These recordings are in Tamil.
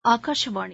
ஆகாஷவாணி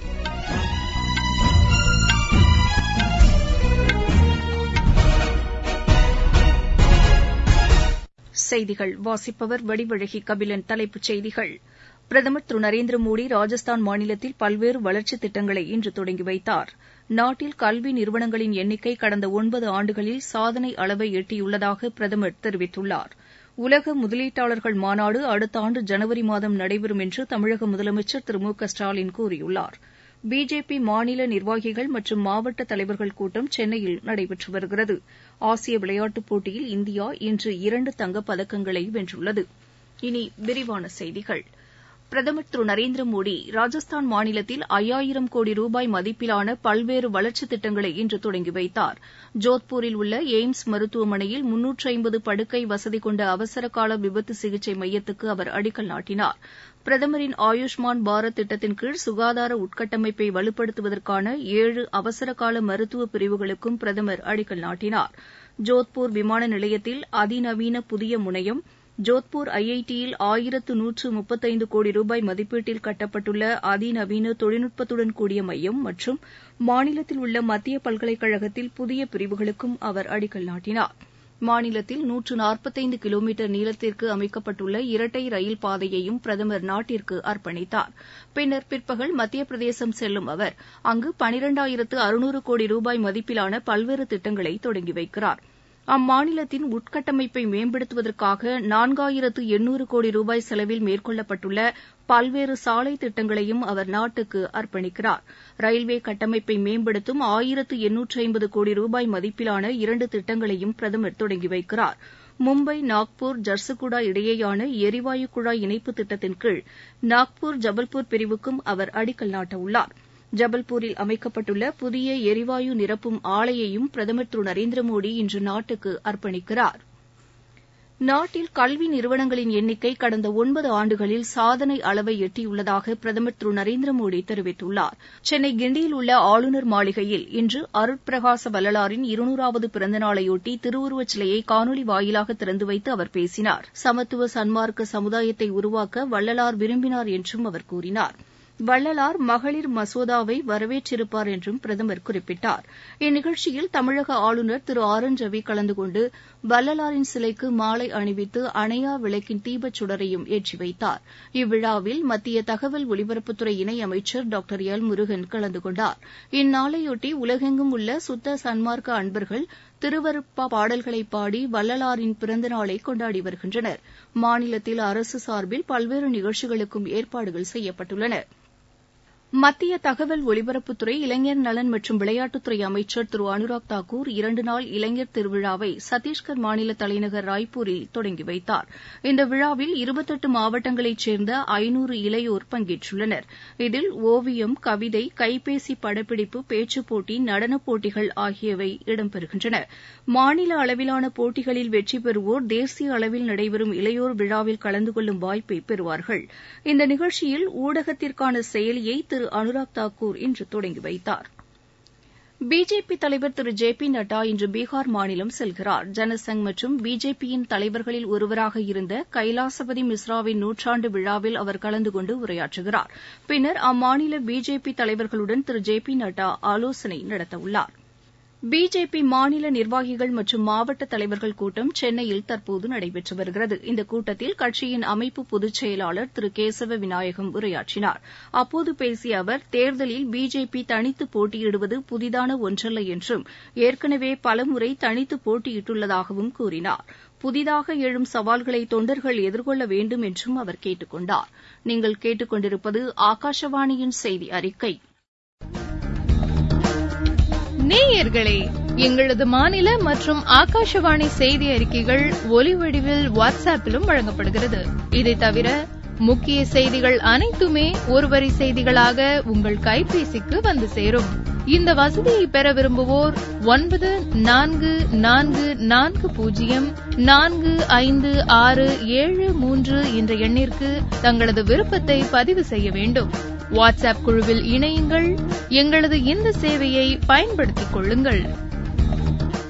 செய்திகள் வாசிப்பவர் வடிவழகி கபிலன் தலைப்புச் செய்திகள் பிரதமர் திரு நரேந்திர மோடி ராஜஸ்தான் மாநிலத்தில் பல்வேறு வளர்ச்சித் திட்டங்களை இன்று தொடங்கி வைத்தார் நாட்டில் கல்வி நிறுவனங்களின் எண்ணிக்கை கடந்த ஒன்பது ஆண்டுகளில் சாதனை அளவை எட்டியுள்ளதாக பிரதமர் தெரிவித்துள்ளார் உலக முதலீட்டாளர்கள் மாநாடு அடுத்த ஆண்டு ஜனவரி மாதம் நடைபெறும் என்று தமிழக முதலமைச்சர் திரு மு க ஸ்டாலின் கூறியுள்ளார் பிஜேபி மாநில நிர்வாகிகள் மற்றும் மாவட்ட தலைவர்கள் கூட்டம் சென்னையில் நடைபெற்று வருகிறது ஆசிய விளையாட்டுப் போட்டியில் இந்தியா இன்று இரண்டு தங்கப்பதக்கங்களை வென்றுள்ளது இனி விரிவான செய்திகள் பிரதமர் திரு நரேந்திர மோடி ராஜஸ்தான் மாநிலத்தில் ஐயாயிரம் கோடி ரூபாய் மதிப்பிலான பல்வேறு வளர்ச்சித் திட்டங்களை இன்று தொடங்கி வைத்தார் ஜோத்பூரில் உள்ள எய்ம்ஸ் மருத்துவமனையில் முன்னூற்று ஐம்பது படுக்கை வசதி கொண்ட அவசரகால விபத்து சிகிச்சை மையத்துக்கு அவர் அடிக்கல் நாட்டினார் பிரதமரின் ஆயுஷ்மான் பாரத் திட்டத்தின் கீழ் சுகாதார உள்கட்டமைப்பை வலுப்படுத்துவதற்கான ஏழு அவசரகால மருத்துவ பிரிவுகளுக்கும் பிரதமர் அடிக்கல் நாட்டினார் ஜோத்பூர் விமான நிலையத்தில் அதிநவீன புதிய முனையம் ஜோத்பூர் ஐஐடியில் ஆயிரத்து நூற்று முப்பத்தைந்து கோடி ரூபாய் மதிப்பீட்டில் கட்டப்பட்டுள்ள அதிநவீன தொழில்நுட்பத்துடன் கூடிய மையம் மற்றும் மாநிலத்தில் உள்ள மத்திய பல்கலைக்கழகத்தில் புதிய பிரிவுகளுக்கும் அவர் அடிக்கல் நாட்டினார் மாநிலத்தில் நூற்று நாற்பத்தைந்து கிலோமீட்டர் நீளத்திற்கு அமைக்கப்பட்டுள்ள இரட்டை ரயில் பாதையையும் பிரதமர் நாட்டிற்கு அர்ப்பணித்தார் பின்னர் பிற்பகல் மத்திய பிரதேசம் செல்லும் அவர் அங்கு பனிரெண்டாயிரத்து அறுநூறு கோடி ரூபாய் மதிப்பிலான பல்வேறு திட்டங்களை தொடங்கி வைக்கிறார் அம்மாநிலத்தின் உள்கட்டமைப்பை மேம்படுத்துவதற்காக நான்காயிரத்து எண்ணூறு கோடி ரூபாய் செலவில் மேற்கொள்ளப்பட்டுள்ள பல்வேறு சாலை திட்டங்களையும் அவர் நாட்டுக்கு அர்ப்பணிக்கிறார் ரயில்வே கட்டமைப்பை மேம்படுத்தும் ஆயிரத்து எண்ணூற்று ஐம்பது கோடி ரூபாய் மதிப்பிலான இரண்டு திட்டங்களையும் பிரதமர் தொடங்கி வைக்கிறார் மும்பை நாக்பூர் ஜர்சுகுடா இடையேயான எரிவாயு குழாய் இணைப்பு திட்டத்தின் கீழ் நாக்பூர் ஜபல்பூர் பிரிவுக்கும் அவர் அடிக்கல் நாட்டவுள்ளார் ஜபல்பூரில் அமைக்கப்பட்டுள்ள புதிய எரிவாயு நிரப்பும் ஆலையையும் பிரதமர் திரு நரேந்திர மோடி இன்று நாட்டுக்கு அர்ப்பணிக்கிறார் நாட்டில் கல்வி நிறுவனங்களின் எண்ணிக்கை கடந்த ஒன்பது ஆண்டுகளில் சாதனை அளவை எட்டியுள்ளதாக பிரதமர் திரு நரேந்திர மோடி தெரிவித்துள்ளார் சென்னை கிண்டியில் உள்ள ஆளுநர் மாளிகையில் இன்று அருட்பிரகாச வள்ளலாரின் இருநூறாவது பிறந்தநாளையொட்டி திருவுருவச் சிலையை காணொலி வாயிலாக திறந்து வைத்து அவர் பேசினார் சமத்துவ சன்மார்க்க சமுதாயத்தை உருவாக்க வள்ளலார் விரும்பினார் என்றும் அவர் கூறினார் வள்ளலார் மகளிர் மசோதாவை வரவேற்றிருப்பார் என்றும் பிரதமர் குறிப்பிட்டார் இந்நிகழ்ச்சியில் தமிழக ஆளுநர் திரு ஆர் என் ரவி கலந்து கொண்டு வள்ளலாரின் சிலைக்கு மாலை அணிவித்து அணையா விளக்கின் தீபச் சுடரையும் ஏற்றி வைத்தார் இவ்விழாவில் மத்திய தகவல் ஒலிபரப்புத்துறை இணையமைச்சர் டாக்டர் எல் முருகன் கலந்து கொண்டார் இந்நாளையொட்டி உலகெங்கும் உள்ள சுத்த சன்மார்க்க அன்பர்கள் திருவருட்பா பாடல்களை பாடி வள்ளலாரின் பிறந்த நாளை கொண்டாடி வருகின்றனர் மாநிலத்தில் அரசு சார்பில் பல்வேறு நிகழ்ச்சிகளுக்கும் ஏற்பாடுகள் செய்யப்பட்டுள்ளன மத்திய தகவல் ஒலிபரப்புத்துறை இளைஞர் நலன் மற்றும் விளையாட்டுத்துறை அமைச்சர் திரு அனுராக் தாக்கூர் இரண்டு நாள் இளைஞர் திருவிழாவை சத்தீஸ்கர் மாநில தலைநகர் ராய்ப்பூரில் தொடங்கி வைத்தார் இந்த விழாவில் இருபத்தெட்டு மாவட்டங்களைச் சேர்ந்த ஐநூறு இளையோர் பங்கேற்றுள்ளனர் இதில் ஓவியம் கவிதை கைபேசி படப்பிடிப்பு பேச்சுப் போட்டி நடனப் போட்டிகள் ஆகியவை இடம்பெறுகின்றன மாநில அளவிலான போட்டிகளில் வெற்றி பெறுவோர் தேசிய அளவில் நடைபெறும் இளையோர் விழாவில் கலந்து கொள்ளும் வாய்ப்பை பெறுவார்கள் இந்த நிகழ்ச்சியில் ஊடகத்திற்கான செயலியை திரு அனுராக் தாக்கூர் இன்று தொடங்கி வைத்தார் பிஜேபி தலைவர் திரு ஜே பி நட்டா இன்று பீகார் மாநிலம் செல்கிறார் ஜனசங் மற்றும் பிஜேபியின் தலைவர்களில் ஒருவராக இருந்த கைலாசபதி மிஸ்ராவின் நூற்றாண்டு விழாவில் அவர் கலந்து கொண்டு உரையாற்றுகிறார் பின்னர் அம்மாநில பிஜேபி தலைவர்களுடன் திரு ஜே பி நட்டா ஆலோசனை நடத்தவுள்ளார் பிஜேபி மாநில நிர்வாகிகள் மற்றும் மாவட்ட தலைவர்கள் கூட்டம் சென்னையில் தற்போது நடைபெற்று வருகிறது இந்த கூட்டத்தில் கட்சியின் அமைப்பு பொதுச் செயலாளர் திரு கேசவ விநாயகம் உரையாற்றினார் அப்போது பேசிய அவர் தேர்தலில் பிஜேபி தனித்து போட்டியிடுவது புதிதான ஒன்றல்ல என்றும் ஏற்கனவே பலமுறை தனித்து போட்டியிட்டுள்ளதாகவும் கூறினார் புதிதாக எழும் சவால்களை தொண்டர்கள் எதிர்கொள்ள வேண்டும் என்றும் அவர் கேட்டுக் கொண்டார் நீங்கள் கேட்டுக் கொண்டிருப்பது ஆகாஷவாணியின் செய்தி அறிக்கை நேயர்களே எங்களது மாநில மற்றும் ஆகாஷவாணி செய்தி அறிக்கைகள் ஒலி வடிவில் வாட்ஸ்அப்பிலும் வழங்கப்படுகிறது இதை தவிர முக்கிய செய்திகள் அனைத்துமே ஒருவரி செய்திகளாக உங்கள் கைபேசிக்கு வந்து சேரும் இந்த வசதியை பெற விரும்புவோர் ஒன்பது நான்கு நான்கு நான்கு பூஜ்ஜியம் நான்கு ஐந்து ஆறு ஏழு மூன்று என்ற எண்ணிற்கு தங்களது விருப்பத்தை பதிவு செய்ய வேண்டும் வாட்ஸ்அப் குழுவில் இணையுங்கள் எங்களது இந்த சேவையை பயன்படுத்திக் கொள்ளுங்கள்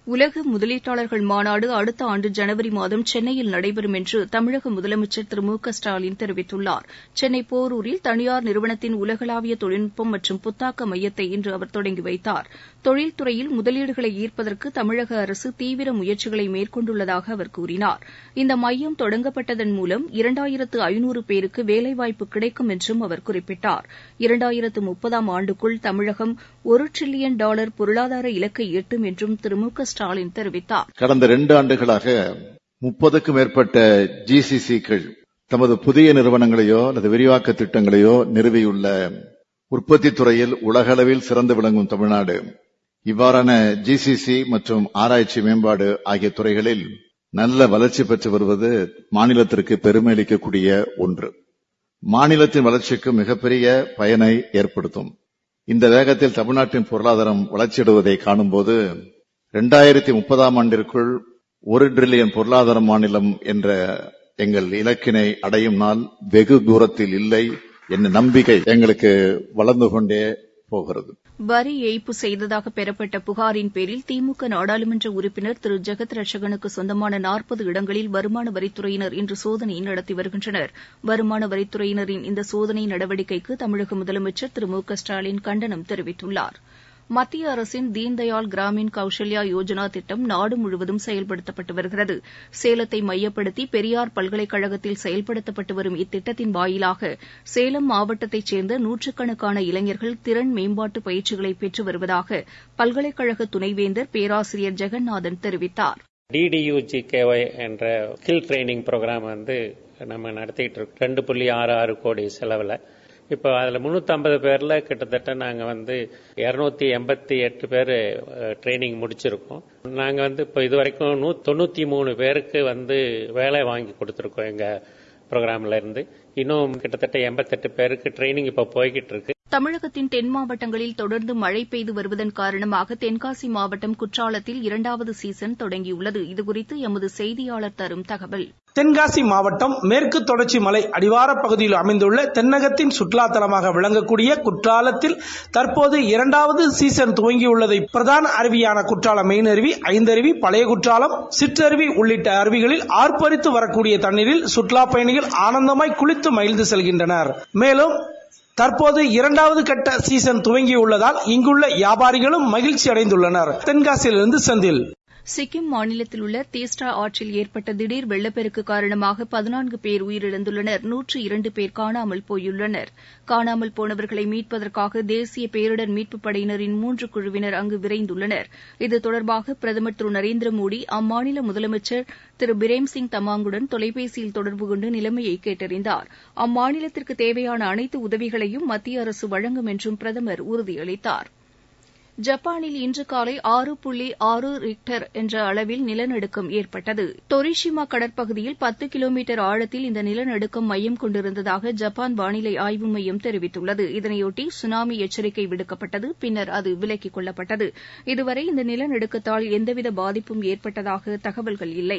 உலக முதலீட்டாளர்கள் மாநாடு அடுத்த ஆண்டு ஜனவரி மாதம் சென்னையில் நடைபெறும் என்று தமிழக முதலமைச்சர் திரு மு க ஸ்டாலின் தெரிவித்துள்ளார் சென்னை போரூரில் தனியார் நிறுவனத்தின் உலகளாவிய தொழில்நுட்பம் மற்றும் புத்தாக்க மையத்தை இன்று அவர் தொடங்கி வைத்தார் தொழில்துறையில் முதலீடுகளை ஈர்ப்பதற்கு தமிழக அரசு தீவிர முயற்சிகளை மேற்கொண்டுள்ளதாக அவர் கூறினார் இந்த மையம் தொடங்கப்பட்டதன் மூலம் இரண்டாயிரத்து ஐநூறு பேருக்கு வேலைவாய்ப்பு கிடைக்கும் என்றும் அவர் குறிப்பிட்டார் இரண்டாயிரத்து முப்பதாம் ஆண்டுக்குள் தமிழகம் ஒரு டிரில்லியன் டாலர் பொருளாதார இலக்கை எட்டும் என்றும் திரு மு க ஸ்டாலின் தெரிவித்தார் கடந்த இரண்டு ஆண்டுகளாக முப்பதுக்கும் மேற்பட்ட ஜிசிசிக்கள் தமது புதிய நிறுவனங்களையோ அல்லது விரிவாக்க திட்டங்களையோ நிறுவியுள்ள உற்பத்தி துறையில் உலகளவில் சிறந்து விளங்கும் தமிழ்நாடு இவ்வாறான ஜிசிசி மற்றும் ஆராய்ச்சி மேம்பாடு ஆகிய துறைகளில் நல்ல வளர்ச்சி பெற்று வருவது மாநிலத்திற்கு பெருமை அளிக்கக்கூடிய ஒன்று மாநிலத்தின் வளர்ச்சிக்கு மிகப்பெரிய பயனை ஏற்படுத்தும் இந்த வேகத்தில் தமிழ்நாட்டின் பொருளாதாரம் வளர்ச்சியடைவதை காணும்போது இரண்டாயிரத்தி முப்பதாம் ஆண்டிற்குள் ஒரு டிரில்லியன் பொருளாதார மாநிலம் என்ற எங்கள் இலக்கினை அடையும் நாள் வெகு தூரத்தில் இல்லை என்ற நம்பிக்கை எங்களுக்கு வளர்ந்து கொண்டே போகிறது வரி ஏய்ப்பு செய்ததாக பெறப்பட்ட புகாரின் பேரில் திமுக நாடாளுமன்ற உறுப்பினர் திரு ஜெகத் ரட்சகனுக்கு சொந்தமான நாற்பது இடங்களில் வருமான வரித்துறையினர் இன்று சோதனை நடத்தி வருகின்றனர் வருமான வரித்துறையினரின் இந்த சோதனை நடவடிக்கைக்கு தமிழக முதலமைச்சர் திரு மு க ஸ்டாலின் கண்டனம் தெரிவித்துள்ளார் மத்திய அரசின் தீன்தயாள் கிராமின் கௌசல்யா யோஜனா திட்டம் நாடு முழுவதும் செயல்படுத்தப்பட்டு வருகிறது சேலத்தை மையப்படுத்தி பெரியார் பல்கலைக்கழகத்தில் செயல்படுத்தப்பட்டு வரும் இத்திட்டத்தின் வாயிலாக சேலம் மாவட்டத்தைச் சேர்ந்த நூற்றுக்கணக்கான இளைஞர்கள் திறன் மேம்பாட்டு பயிற்சிகளை பெற்று வருவதாக பல்கலைக்கழக துணைவேந்தர் பேராசிரியர் ஜெகநாதன் தெரிவித்தார் டிடியூஜிகேஒய் என்ற ஸ்கில் ட்ரைனிங் ப்ரோக்ராம் வந்து நம்ம நடத்திட்டு இருக்கோம் ரெண்டு புள்ளி ஆறு ஆறு கோடி செலவில் இப்போ அதில் முந்நூற்றி ஐம்பது பேரில் கிட்டத்தட்ட நாங்கள் வந்து இரநூத்தி எண்பத்தி எட்டு பேர் ட்ரைனிங் முடிச்சிருக்கோம் நாங்கள் வந்து இப்போ இது வரைக்கும் நூ தொண்ணூற்றி மூணு பேருக்கு வந்து வேலை வாங்கி கொடுத்துருக்கோம் எங்கள் ப்ரோக்ராம்ல இருந்து இன்னும் கிட்டத்தட்ட எண்பத்தெட்டு பேருக்கு ட்ரைனிங் இப்போ போய்கிட்டு இருக்கு தமிழகத்தின் தென் மாவட்டங்களில் தொடர்ந்து மழை பெய்து வருவதன் காரணமாக தென்காசி மாவட்டம் குற்றாலத்தில் இரண்டாவது சீசன் தொடங்கியுள்ளது இதுகுறித்து எமது செய்தியாளர் தரும் தகவல் தென்காசி மாவட்டம் மேற்கு தொடர்ச்சி மலை அடிவார பகுதியில் அமைந்துள்ள தென்னகத்தின் சுற்றுலா தலமாக விளங்கக்கூடிய குற்றாலத்தில் தற்போது இரண்டாவது சீசன் துவங்கியுள்ளதை பிரதான அருவியான குற்றாலம் மெயின் அருவி ஐந்தருவி பழைய குற்றாலம் சிற்றருவி உள்ளிட்ட அருவிகளில் ஆர்ப்பரித்து வரக்கூடிய தண்ணீரில் சுற்றுலா பயணிகள் ஆனந்தமாய் குளித்து மகிழ்ந்து செல்கின்றனர் மேலும் தற்போது இரண்டாவது கட்ட சீசன் துவங்கியுள்ளதால் இங்குள்ள வியாபாரிகளும் மகிழ்ச்சி அடைந்துள்ளனர் தென்காசியிலிருந்து செந்தில் சிக்கிம் மாநிலத்தில் உள்ள தீஸ்டா ஆற்றில் ஏற்பட்ட திடீர் வெள்ளப்பெருக்கு காரணமாக பதினான்கு பேர் உயிரிழந்துள்ளனர் நூற்று இரண்டு பேர் காணாமல் போயுள்ளனர் காணாமல் போனவர்களை மீட்பதற்காக தேசிய பேரிடர் மீட்புப் படையினரின் மூன்று குழுவினர் அங்கு விரைந்துள்ளனர் இது தொடர்பாக பிரதமர் திரு நரேந்திர மோடி அம்மாநில முதலமைச்சர் திரு பிரேம்சிங் தமாங்குடன் தொலைபேசியில் தொடர்பு கொண்டு நிலைமையை கேட்டறிந்தார் அம்மாநிலத்திற்கு தேவையான அனைத்து உதவிகளையும் மத்திய அரசு வழங்கும் என்றும் பிரதமர் உறுதியளித்தார் ஜப்பானில் இன்று காலை ஆறு புள்ளி ஆறு ரிக்டர் என்ற அளவில் நிலநடுக்கம் ஏற்பட்டது டொரிஷிமா கடற்பகுதியில் பத்து கிலோமீட்டர் ஆழத்தில் இந்த நிலநடுக்கம் மையம் கொண்டிருந்ததாக ஜப்பான் வானிலை ஆய்வு மையம் தெரிவித்துள்ளது இதனையொட்டி சுனாமி எச்சரிக்கை விடுக்கப்பட்டது பின்னர் அது விலக்கிக் கொள்ளப்பட்டது இதுவரை இந்த நிலநடுக்கத்தால் எந்தவித பாதிப்பும் ஏற்பட்டதாக தகவல்கள் இல்லை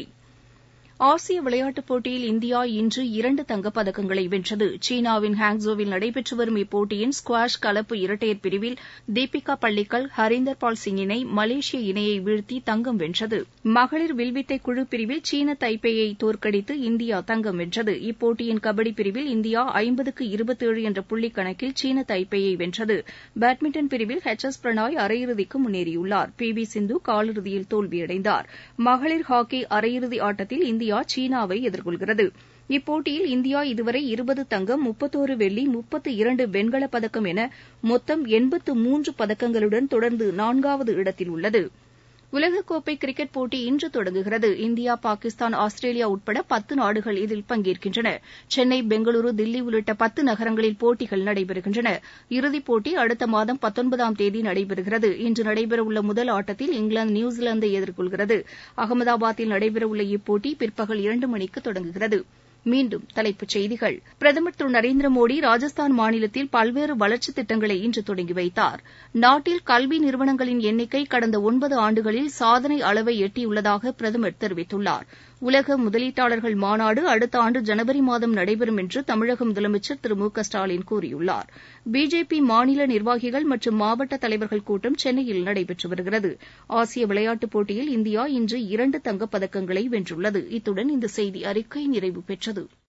ஆசிய விளையாட்டுப் போட்டியில் இந்தியா இன்று இரண்டு தங்கப்பதக்கங்களை வென்றது சீனாவின் ஹாங்ஸோவில் நடைபெற்று வரும் இப்போட்டியின் ஸ்குவாஷ் கலப்பு இரட்டையர் பிரிவில் தீபிகா பள்ளிக்கல் ஹரீந்தர் பால் சிங் இணை மலேசிய இணையை வீழ்த்தி தங்கம் வென்றது மகளிர் வில்வித்தை குழு பிரிவில் சீன தைப்பேயை தோற்கடித்து இந்தியா தங்கம் வென்றது இப்போட்டியின் கபடி பிரிவில் இந்தியா ஐம்பதுக்கு இருபத்தேழு என்ற புள்ளி கணக்கில் சீன தைப்பேயை வென்றது பேட்மிண்டன் பிரிவில் ஹெச் எஸ் பிரணாய் அரையிறுதிக்கு முன்னேறியுள்ளார் பி வி சிந்து காலிறுதியில் தோல்வியடைந்தார் மகளிர் ஹாக்கி அரையிறுதி ஆட்டத்தில் இந்தியா சீனாவை எதிர்கொள்கிறது இப்போட்டியில் இந்தியா இதுவரை இருபது தங்கம் முப்பத்தோரு வெள்ளி முப்பத்து இரண்டு வெண்கலப் பதக்கம் என மொத்தம் எண்பத்து மூன்று பதக்கங்களுடன் தொடர்ந்து நான்காவது இடத்தில் உள்ளது உலகக்கோப்பை கிரிக்கெட் போட்டி இன்று தொடங்குகிறது இந்தியா பாகிஸ்தான் ஆஸ்திரேலியா உட்பட பத்து நாடுகள் இதில் பங்கேற்கின்றன சென்னை பெங்களூரு தில்லி உள்ளிட்ட பத்து நகரங்களில் போட்டிகள் நடைபெறுகின்றன இறுதிப் போட்டி அடுத்த மாதம் பத்தொன்பதாம் தேதி நடைபெறுகிறது இன்று நடைபெறவுள்ள முதல் ஆட்டத்தில் இங்கிலாந்து நியூசிலாந்தை எதிர்கொள்கிறது அகமதாபாத்தில் நடைபெறவுள்ள இப்போட்டி பிற்பகல் இரண்டு மணிக்கு தொடங்குகிறது மீண்டும் தலைப்புச் செய்திகள் பிரதமர் திரு நரேந்திர மோடி ராஜஸ்தான் மாநிலத்தில் பல்வேறு வளர்ச்சித் திட்டங்களை இன்று தொடங்கி வைத்தார் நாட்டில் கல்வி நிறுவனங்களின் எண்ணிக்கை கடந்த ஒன்பது ஆண்டுகளில் சாதனை அளவை எட்டியுள்ளதாக பிரதமர் தெரிவித்துள்ளார் உலக முதலீட்டாளர்கள் மாநாடு அடுத்த ஆண்டு ஜனவரி மாதம் நடைபெறும் என்று தமிழக முதலமைச்சர் திரு மு க ஸ்டாலின் கூறியுள்ளார் பிஜேபி மாநில நிர்வாகிகள் மற்றும் மாவட்ட தலைவர்கள் கூட்டம் சென்னையில் நடைபெற்று வருகிறது ஆசிய விளையாட்டுப் போட்டியில் இந்தியா இன்று இரண்டு தங்கப்பதக்கங்களை வென்றுள்ளது இத்துடன் இந்த செய்தி அறிக்கை நிறைவு பெற்றது